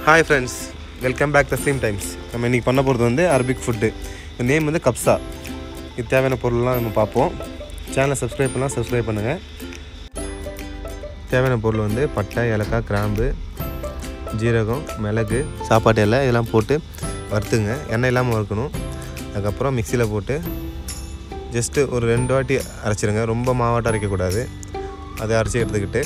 hi friends welcome back Tasleem Times நம்ம இன்றைக்கி பண்ண போகிறது வந்து அரபிக் ஃபுட்டு நேம் வந்து கப்ஸா இது தேவையான பொருள்லாம் நம்ம பார்ப்போம் சேனலை சப்ஸ்கிரைப் பண்ணலாம் சப்ஸ்கிரைப் பண்ணுங்கள் தேவையான பொருள் வந்து பட்டை ஏலக்காய் கிராம்பு ஜீரகம் மிளகு சாப்பாட்டு இலை இதெல்லாம் போட்டு வறுத்துங்க எண்ணெய் இல்லாமல் வறுக்கணும் அதுக்கப்புறம் மிக்சியில் போட்டு ஜஸ்ட்டு ஒரு ரெண்டு வாட்டி அரைச்சிருங்க ரொம்ப மாவாட்டம் அரைக்கக்கூடாது அதை அரைச்சி எடுத்துக்கிட்டு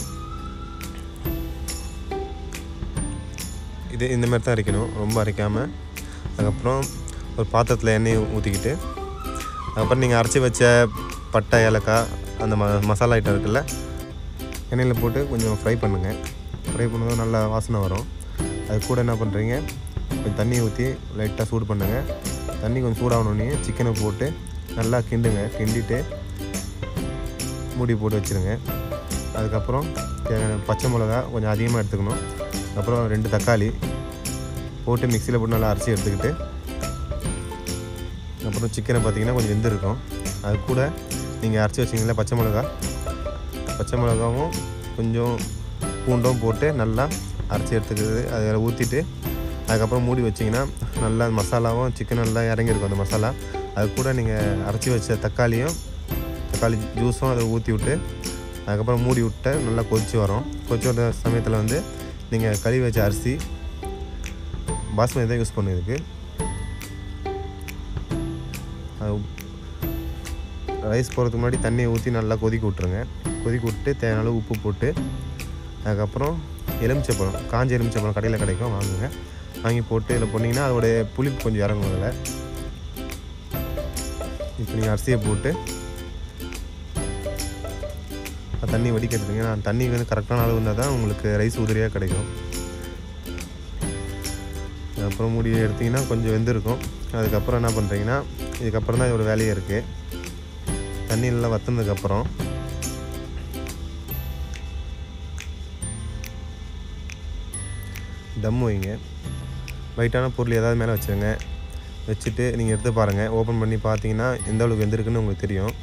இது இந்த மாதிரி தான் அரைக்கணும் ரொம்ப அரைக்காமல் அதுக்கப்புறம் ஒரு பாத்திரத்தில் எண்ணெய் ஊற்றிக்கிட்டு அதுக்கப்புறம் நீங்கள் அரைச்சி வச்ச பட்டை ஏலக்காய் அந்த ம மசாலா ஐட்டம் இருக்குல்ல எண்ணெயில் போட்டு கொஞ்சம் ஃப்ரை பண்ணுங்கள் ஃப்ரை பண்ணும்போது நல்லா வாசனை வரும் அது கூட என்ன பண்ணுறீங்க கொஞ்சம் தண்ணி ஊற்றி லைட்டாக சூடு பண்ணுங்கள் தண்ணி கொஞ்சம் சூடாகணுன்னே சிக்கனை போட்டு நல்லா கிண்டுங்க கிண்டிட்டு மூடி போட்டு வச்சுருங்க அதுக்கப்புறம் தேவையான பச்சை மிளகா கொஞ்சம் அதிகமாக எடுத்துக்கணும் அப்புறம் ரெண்டு தக்காளி போட்டு மிக்சியில் போட்டு நல்லா அரைச்சி எடுத்துக்கிட்டு அப்புறம் சிக்கனை பார்த்தீங்கன்னா கொஞ்சம் வெந்திருக்கும் அது கூட நீங்கள் அரைச்சி வச்சிங்களா பச்சை மிளகா பச்சை மிளகாவும் கொஞ்சம் பூண்டும் போட்டு நல்லா அரைச்சி எடுத்துக்கிறது அதில் ஊற்றிட்டு அதுக்கப்புறம் மூடி வச்சிங்கன்னா நல்லா மசாலாவும் சிக்கன் நல்லா இறங்கியிருக்கும் அந்த மசாலா அது கூட நீங்கள் அரைச்சி வச்ச தக்காளியும் தக்காளி ஜூஸும் அதை ஊற்றி விட்டு அதுக்கப்புறம் மூடி விட்டு நல்லா கொதிச்சு வரும் கொதிச்சு வர சமயத்தில் வந்து நீங்கள் கழுவி வச்ச அரிசி பாஸ்மதி தான் யூஸ் பண்ணுறதுக்கு அது ரைஸ் போகிறதுக்கு முன்னாடி தண்ணியை ஊற்றி நல்லா கொதிக்க விட்ருங்க கொதிக்க விட்டு தேவையான அளவு உப்பு போட்டு அதுக்கப்புறம் எலுமிச்சப்பழம் காஞ்ச எலுமிச்சப்பழம் கடையில் கிடைக்கும் வாங்குங்க வாங்கி போட்டு இதில் போட்டிங்கன்னா அதோடைய புளிப்பு கொஞ்சம் இறங்கும் அதில் இப்போ நீங்கள் அரிசியை போட்டு தண்ணி வடிக்கிறதுங்க நான் தண்ணி வந்து கரெக்டான அளவு இருந்தால் தான் உங்களுக்கு ரைஸ் உதிரியாக கிடைக்கும் அப்புறம் மூடி எடுத்திங்கன்னா கொஞ்சம் வெந்திருக்கும் அதுக்கப்புறம் என்ன பண்ணுறீங்கன்னா இதுக்கப்புறம் தான் இதோட வேலையே இருக்குது தண்ணி நல்லா வற்றுனதுக்கப்புறம் தம் வைங்க வைட்டான பொருள் ஏதாவது மேலே வச்சுருங்க வச்சுட்டு நீங்கள் எடுத்து பாருங்கள் ஓப்பன் பண்ணி பார்த்தீங்கன்னா எந்த அளவுக்கு வெந்திருக்குன்னு உங்களுக்கு தெரியும்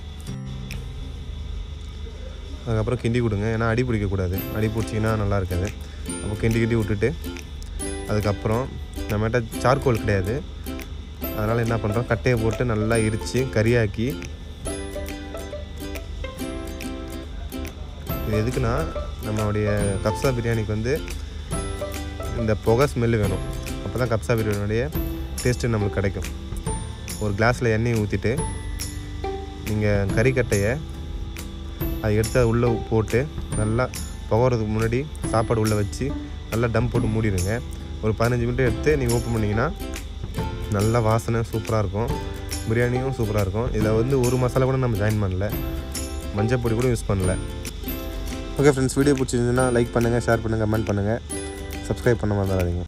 அதுக்கப்புறம் கிண்டி கொடுங்க ஏன்னா அடி பிடிக்கக்கூடாது அடி பிடிச்சிங்கன்னா நல்லா இருக்காது அப்போ கிண்டி கிண்டி விட்டுட்டு அதுக்கப்புறம் நம்மகிட்ட சார்கோல் கிடையாது அதனால் என்ன பண்ணுறோம் கட்டையை போட்டு நல்லா இரித்து கறியாக்கி இது எதுக்குன்னா நம்மளுடைய கப்சா பிரியாணிக்கு வந்து இந்த புகை ஸ்மெல்லு வேணும் அப்போ தான் கப்சா பிரியாணியோடைய டேஸ்ட்டு நம்மளுக்கு கிடைக்கும் ஒரு கிளாஸில் எண்ணெய் ஊற்றிட்டு நீங்கள் கறிக்கட்டையை அதை எடுத்து அது உள்ளே போட்டு நல்லா புகறதுக்கு முன்னாடி சாப்பாடு உள்ளே வச்சு நல்லா டம் போட்டு மூடிடுங்க ஒரு பதினஞ்சு மினிட் எடுத்து நீங்கள் ஓப்பன் பண்ணிங்கன்னா நல்லா வாசனை சூப்பராக இருக்கும் பிரியாணியும் சூப்பராக இருக்கும் இதில் வந்து ஒரு மசாலா கூட நம்ம ஜாயின் பண்ணல மஞ்சள் பொடி கூட யூஸ் பண்ணல ஓகே ஃப்ரெண்ட்ஸ் வீடியோ பிடிச்சிருந்துன்னா லைக் பண்ணுங்கள் ஷேர் பண்ணுங்கள் கமெண்ட் பண்ணுங்கள் சப்ஸ்கிரைப் பண்ண மறந்துடாதீங்க